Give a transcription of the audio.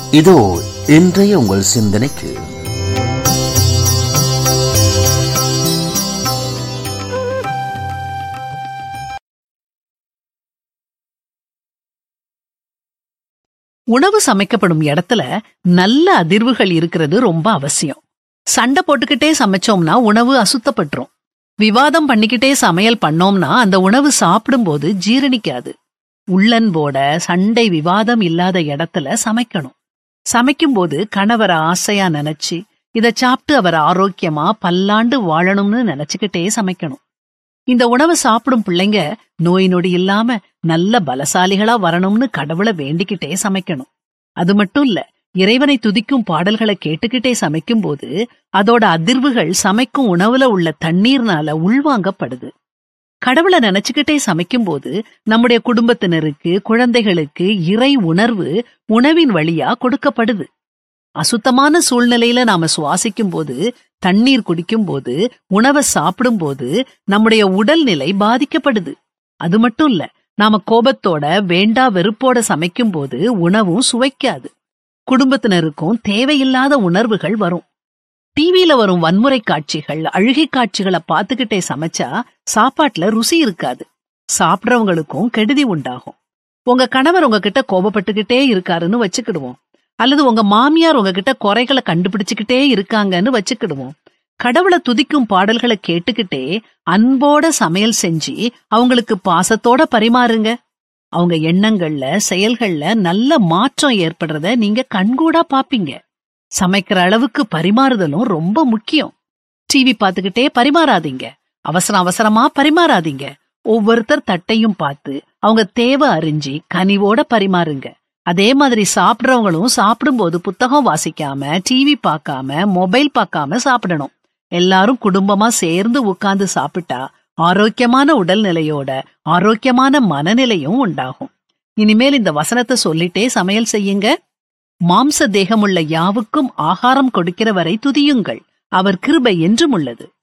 இதோ இன்றைய உங்கள் சிந்தனைக்கு உணவு சமைக்கப்படும் இடத்துல நல்ல அதிர்வுகள் இருக்கிறது ரொம்ப அவசியம் சண்டை போட்டுக்கிட்டே சமைச்சோம்னா உணவு அசுத்தப்பட்டுரும் விவாதம் பண்ணிக்கிட்டே சமையல் பண்ணோம்னா அந்த உணவு சாப்பிடும்போது ஜீரணிக்காது உள்ளன்போட சண்டை விவாதம் இல்லாத இடத்துல சமைக்கணும் சமைக்கும்போது கணவரை ஆசையா நினைச்சு இத சாப்பிட்டு அவர் ஆரோக்கியமா பல்லாண்டு வாழணும்னு நினைச்சுக்கிட்டே சமைக்கணும் இந்த உணவை சாப்பிடும் பிள்ளைங்க நோய் நொடி இல்லாம நல்ல பலசாலிகளா வரணும்னு கடவுளை வேண்டிக்கிட்டே சமைக்கணும் அது மட்டும் இல்ல இறைவனை துதிக்கும் பாடல்களை கேட்டுக்கிட்டே சமைக்கும்போது அதோட அதிர்வுகள் சமைக்கும் உணவுல உள்ள தண்ணீர்னால உள்வாங்கப்படுது கடவுளை நினைச்சுக்கிட்டே சமைக்கும்போது நம்முடைய குடும்பத்தினருக்கு குழந்தைகளுக்கு இறை உணர்வு உணவின் வழியா கொடுக்கப்படுது அசுத்தமான சூழ்நிலையில நாம சுவாசிக்கும் போது தண்ணீர் குடிக்கும் போது உணவை சாப்பிடும்போது நம்முடைய உடல்நிலை பாதிக்கப்படுது அது மட்டும் இல்ல நாம கோபத்தோட வேண்டா வெறுப்போட சமைக்கும் போது உணவும் சுவைக்காது குடும்பத்தினருக்கும் தேவையில்லாத உணர்வுகள் வரும் டிவியில வரும் வன்முறை காட்சிகள் அழுகை காட்சிகளை பார்த்துக்கிட்டே சமைச்சா சாப்பாட்டுல ருசி இருக்காது சாப்பிடுறவங்களுக்கும் கெடுதி உண்டாகும் உங்க கணவர் உங்ககிட்ட கோபப்பட்டுக்கிட்டே இருக்காருன்னு வச்சுக்கிடுவோம் அல்லது உங்க மாமியார் உங்ககிட்ட குறைகளை கண்டுபிடிச்சுக்கிட்டே இருக்காங்கன்னு வச்சுக்கிடுவோம் கடவுளை துதிக்கும் பாடல்களை கேட்டுக்கிட்டே அன்போட சமையல் செஞ்சு அவங்களுக்கு பாசத்தோட பரிமாறுங்க அவங்க எண்ணங்கள்ல செயல்கள்ல நல்ல மாற்றம் ஏற்படுறத நீங்க கண்கூடா பாப்பீங்க சமைக்கிற அளவுக்கு பரிமாறுதலும் ரொம்ப முக்கியம் டிவி பார்த்துக்கிட்டே பரிமாறாதீங்க அவசரம் அவசரமா பரிமாறாதீங்க ஒவ்வொருத்தர் தட்டையும் பார்த்து அவங்க தேவை அறிஞ்சு கனிவோட பரிமாறுங்க அதே மாதிரி சாப்பிடுறவங்களும் சாப்பிடும்போது புத்தகம் வாசிக்காம டிவி பார்க்காம மொபைல் பார்க்காம சாப்பிடணும் எல்லாரும் குடும்பமா சேர்ந்து உட்கார்ந்து சாப்பிட்டா ஆரோக்கியமான உடல்நிலையோட ஆரோக்கியமான மனநிலையும் உண்டாகும் இனிமேல் இந்த வசனத்தை சொல்லிட்டே சமையல் செய்யுங்க மாம்ச தேகமுள்ள யாவுக்கும் ஆகாரம் கொடுக்கிறவரை துதியுங்கள் அவர் கிருபை என்றும் உள்ளது